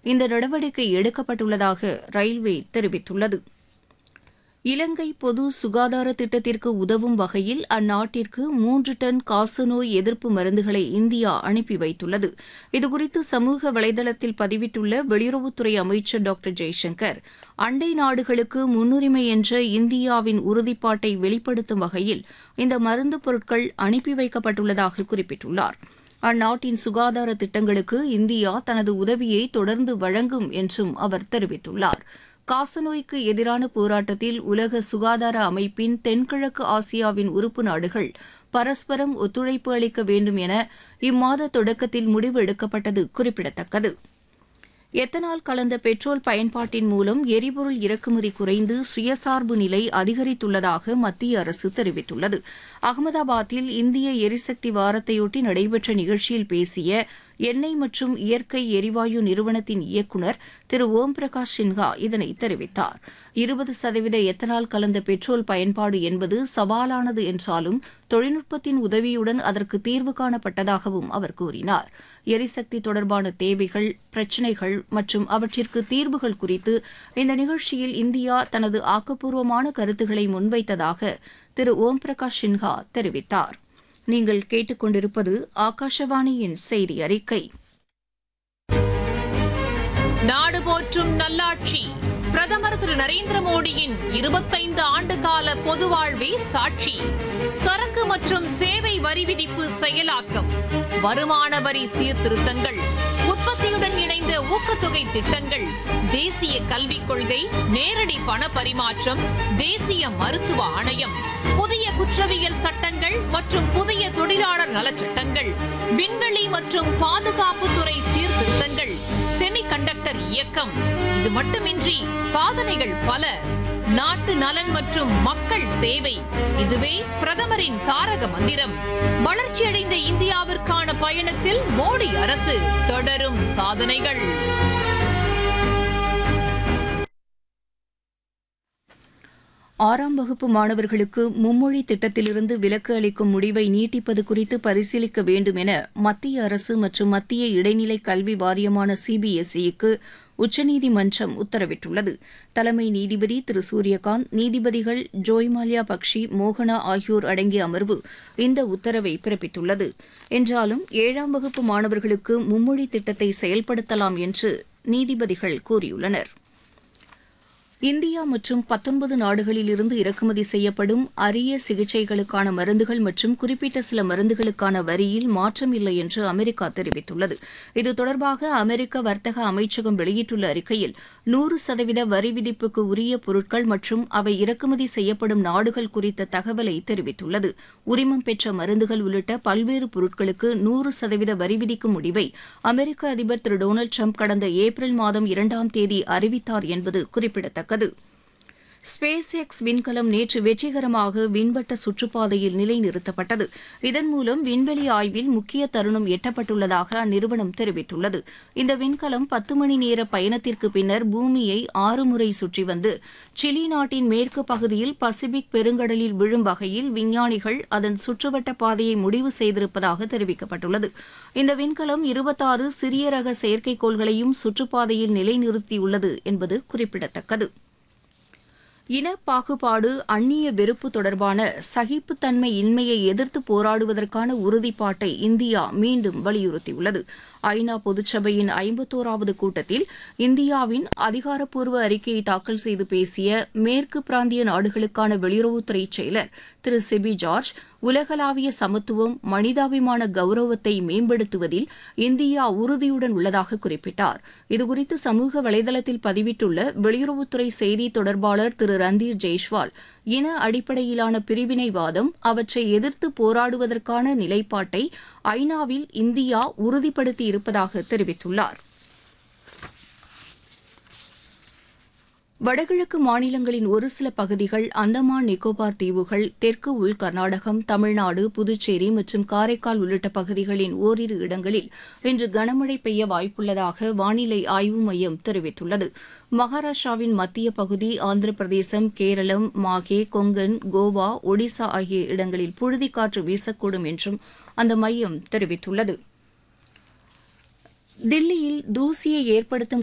இந்த நடவடிக்கை எடுக்கப்பட்டுள்ளதாக ரயில்வே தெரிவித்துள்ளது இலங்கை பொது சுகாதார திட்டத்திற்கு உதவும் வகையில் அந்நாட்டிற்கு மூன்று டன் காசநோய் எதிர்ப்பு மருந்துகளை இந்தியா அனுப்பி வைத்துள்ளது இதுகுறித்து சமூக வலைதளத்தில் பதிவிட்டுள்ள வெளியுறவுத்துறை அமைச்சர் டாக்டர் ஜெய்சங்கர் அண்டை நாடுகளுக்கு முன்னுரிமை என்ற இந்தியாவின் உறுதிப்பாட்டை வெளிப்படுத்தும் வகையில் இந்த மருந்து பொருட்கள் அனுப்பி வைக்கப்பட்டுள்ளதாக குறிப்பிட்டுள்ளார் அந்நாட்டின் சுகாதார திட்டங்களுக்கு இந்தியா தனது உதவியை தொடர்ந்து வழங்கும் என்றும் அவர் தெரிவித்துள்ளார் காசநோய்க்கு எதிரான போராட்டத்தில் உலக சுகாதார அமைப்பின் தென்கிழக்கு ஆசியாவின் உறுப்பு நாடுகள் பரஸ்பரம் ஒத்துழைப்பு அளிக்க வேண்டும் என இம்மாத தொடக்கத்தில் முடிவு எடுக்கப்பட்டது குறிப்பிடத்தக்கது எத்தனால் கலந்த பெட்ரோல் பயன்பாட்டின் மூலம் எரிபொருள் இறக்குமதி குறைந்து சுயசார்பு நிலை அதிகரித்துள்ளதாக மத்திய அரசு தெரிவித்துள்ளது அகமதாபாத்தில் இந்திய எரிசக்தி வாரத்தையொட்டி நடைபெற்ற நிகழ்ச்சியில் பேசிய எண்ணெய் மற்றும் இயற்கை எரிவாயு நிறுவனத்தின் இயக்குநர் திரு ஓம் பிரகாஷ் சின்ஹா இதனை தெரிவித்தார் இருபது சதவீத எத்தனால் கலந்த பெட்ரோல் பயன்பாடு என்பது சவாலானது என்றாலும் தொழில்நுட்பத்தின் உதவியுடன் அதற்கு தீர்வு காணப்பட்டதாகவும் அவர் கூறினார் எரிசக்தி தொடர்பான தேவைகள் பிரச்சினைகள் மற்றும் அவற்றிற்கு தீர்வுகள் குறித்து இந்த நிகழ்ச்சியில் இந்தியா தனது ஆக்கப்பூர்வமான கருத்துக்களை முன்வைத்ததாக திரு ஓம் பிரகாஷ் சின்ஹா தெரிவித்தார் நீங்கள் கேட்டுக்கொண்டிருப்பது ஆகாஷவாணியின் செய்தி அறிக்கை நாடு போற்றும் நல்லாட்சி பிரதமர் திரு நரேந்திர மோடியின் இருபத்தைந்து ஆண்டு கால பொது வாழ்வே சாட்சி சரக்கு மற்றும் சேவை வரி விதிப்பு செயலாக்கம் வருமான வரி சீர்திருத்தங்கள் உற்பத்தியுடன் இணைந்த ஊக்கத்தொகை திட்டங்கள் தேசிய கல்விக் கொள்கை நேரடி பண பரிமாற்றம் தேசிய மருத்துவ ஆணையம் புதிய குற்றவியல் சட்டங்கள் மற்றும் புதிய தொழிலாளர் நலச்சட்டங்கள் விண்வெளி மற்றும் பாதுகாப்புத்துறை சீர்திருத்தங்கள் செமிகண்டக்டர் இயக்கம் இது மட்டுமின்றி சாதனைகள் பல நாட்டு நலன் மற்றும் மக்கள் சேவை இதுவே பிரதமரின் தாரக மந்திரம் வளர்ச்சியடைந்த இந்தியாவிற்கான பயணத்தில் மோடி அரசு தொடரும் சாதனைகள் ஆறாம் வகுப்பு மாணவர்களுக்கு மும்மொழி திட்டத்திலிருந்து விலக்கு அளிக்கும் முடிவை நீட்டிப்பது குறித்து பரிசீலிக்க வேண்டும் என மத்திய அரசு மற்றும் மத்திய இடைநிலை கல்வி வாரியமான சிபிஎஸ்இக்கு உச்சநீதிமன்றம் உத்தரவிட்டுள்ளது தலைமை நீதிபதி திரு சூரியகாந்த் நீதிபதிகள் ஜோய்மால்யா பக்ஷி மோகனா ஆகியோர் அடங்கிய அமர்வு இந்த உத்தரவை பிறப்பித்துள்ளது என்றாலும் ஏழாம் வகுப்பு மாணவர்களுக்கு மும்மொழி திட்டத்தை செயல்படுத்தலாம் என்று நீதிபதிகள் கூறியுள்ளனா் இந்தியா மற்றும் பத்தொன்பது நாடுகளில் இருந்து இறக்குமதி செய்யப்படும் அரிய சிகிச்சைகளுக்கான மருந்துகள் மற்றும் குறிப்பிட்ட சில மருந்துகளுக்கான வரியில் மாற்றம் இல்லை என்று அமெரிக்கா தெரிவித்துள்ளது இது தொடர்பாக அமெரிக்க வர்த்தக அமைச்சகம் வெளியிட்டுள்ள அறிக்கையில் நூறு சதவீத வரி விதிப்புக்கு உரிய பொருட்கள் மற்றும் அவை இறக்குமதி செய்யப்படும் நாடுகள் குறித்த தகவலை தெரிவித்துள்ளது உரிமம் பெற்ற மருந்துகள் உள்ளிட்ட பல்வேறு பொருட்களுக்கு நூறு சதவீத வரி விதிக்கும் முடிவை அமெரிக்க அதிபர் திரு டொனால்டு ட்ரம்ப் கடந்த ஏப்ரல் மாதம் இரண்டாம் தேதி அறிவித்தார் என்பது குறிப்பிடத்தக்கது ஸ்பேஸ் எக்ஸ் விண்கலம் நேற்று வெற்றிகரமாக விண்வட்ட சுற்றுப்பாதையில் நிலைநிறுத்தப்பட்டது இதன் மூலம் விண்வெளி ஆய்வில் முக்கிய தருணம் எட்டப்பட்டுள்ளதாக அந்நிறுவனம் தெரிவித்துள்ளது இந்த விண்கலம் பத்து மணி நேர பயணத்திற்கு பின்னர் பூமியை ஆறு முறை சுற்றி வந்து சிலி நாட்டின் மேற்கு பகுதியில் பசிபிக் பெருங்கடலில் விழும் வகையில் விஞ்ஞானிகள் அதன் சுற்றுவட்ட பாதையை முடிவு செய்திருப்பதாக தெரிவிக்கப்பட்டுள்ளது இந்த விண்கலம் இருபத்தாறு சிறிய ரக செயற்கைக்கோள்களையும் சுற்றுப்பாதையில் நிலைநிறுத்தியுள்ளது என்பது குறிப்பிடத்தக்கது இன பாகுபாடு அந்நிய வெறுப்பு தொடர்பான சகிப்புத்தன்மை இன்மையை எதிர்த்து போராடுவதற்கான உறுதிப்பாட்டை இந்தியா மீண்டும் வலியுறுத்தியுள்ளது ஐநா பொதுச்சபையின் ஐம்பத்தோராவது கூட்டத்தில் இந்தியாவின் அதிகாரப்பூர்வ அறிக்கையை தாக்கல் செய்து பேசிய மேற்கு பிராந்திய நாடுகளுக்கான வெளியுறவுத்துறை செயலர் திரு செபி ஜார்ஜ் உலகளாவிய சமத்துவம் மனிதாபிமான கௌரவத்தை மேம்படுத்துவதில் இந்தியா உறுதியுடன் உள்ளதாக குறிப்பிட்டார் இதுகுறித்து சமூக வலைதளத்தில் பதிவிட்டுள்ள வெளியுறவுத்துறை செய்தி தொடர்பாளர் திரு ரந்தீர் ஜெய்ஷ்வால் இன அடிப்படையிலான பிரிவினைவாதம் அவற்றை எதிர்த்து போராடுவதற்கான நிலைப்பாட்டை ஐநாவில் இந்தியா உறுதிப்படுத்தி இருப்பதாக தெரிவித்துள்ளார் வடகிழக்கு மாநிலங்களின் ஒரு சில பகுதிகள் அந்தமான் நிக்கோபார் தீவுகள் தெற்கு உள் கர்நாடகம் தமிழ்நாடு புதுச்சேரி மற்றும் காரைக்கால் உள்ளிட்ட பகுதிகளின் ஓரிரு இடங்களில் இன்று கனமழை பெய்ய வாய்ப்புள்ளதாக வானிலை ஆய்வு மையம் தெரிவித்துள்ளது மகாராஷ்டிராவின் மத்திய பகுதி ஆந்திர பிரதேசம் கேரளம் மாகே கொங்கன் கோவா ஒடிசா ஆகிய இடங்களில் புழுதிக்காற்று வீசக்கூடும் என்றும் அந்த மையம் தெரிவித்துள்ளது தில்லியில் தூசியை ஏற்படுத்தும்